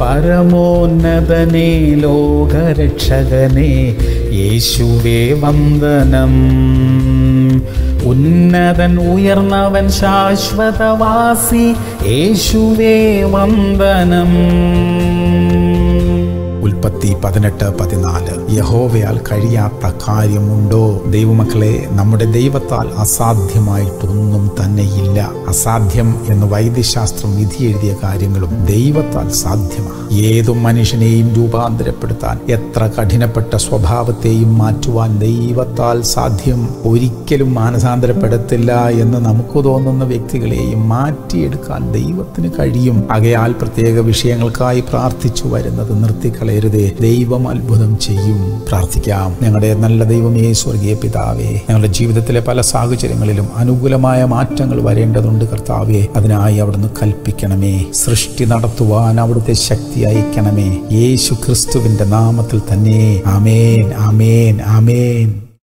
പരമോന്നതനെ ലോകരക്ഷകനെ യേശുവേ വന്ദനം ഉന്നതൻ ഉയർന്നവൻ ശാശ്വതവാസി യേശുവേ വന്ദനം ഉൽപ്പത്തി പതിനെട്ട് പതിനാല് യഹോവയാൽ കഴിയാത്ത കാര്യമുണ്ടോ ദൈവമക്കളെ നമ്മുടെ ദൈവത്താൽ അസാധ്യമായിട്ടൊന്നും തന്നെയില്ല അസാധ്യം എന്ന് വൈദ്യശാസ്ത്രം വിധി എഴുതിയ കാര്യങ്ങളും ദൈവത്താൽ സാധ്യമാണ് ഏതു മനുഷ്യനെയും രൂപാന്തരപ്പെടുത്താൻ എത്ര കഠിനപ്പെട്ട സ്വഭാവത്തെയും മാറ്റുവാൻ ദൈവത്താൽ സാധ്യം ഒരിക്കലും മാനസാന്തരപ്പെടുത്തില്ല എന്ന് നമുക്ക് തോന്നുന്ന വ്യക്തികളെയും മാറ്റിയെടുക്കാൻ ദൈവത്തിന് കഴിയും ആകയാൽ പ്രത്യേക വിഷയങ്ങൾക്കായി പ്രാർത്ഥിച്ചു വരുന്നത് നിർത്തിക്കളയരുതേ ദൈവം അത്ഭുതം ചെയ്യും പ്രാർത്ഥിക്കാം ഞങ്ങളുടെ നല്ല ദൈവമേ സ്വർഗീയ പിതാവേ ഞങ്ങളുടെ ജീവിതത്തിലെ പല സാഹചര്യങ്ങളിലും അനുകൂലമായ മാറ്റങ്ങൾ വരേണ്ടതുണ്ട് കർത്താവേ അതിനായി അവിടുന്ന് കൽപ്പിക്കണമേ സൃഷ്ടി നടത്തുവാൻ അവിടുത്തെ ശക്തി അയക്കണമേ യേശു ക്രിസ്തുവിന്റെ നാമത്തിൽ തന്നെ ആമേൻ ആമേൻ ആമേൻ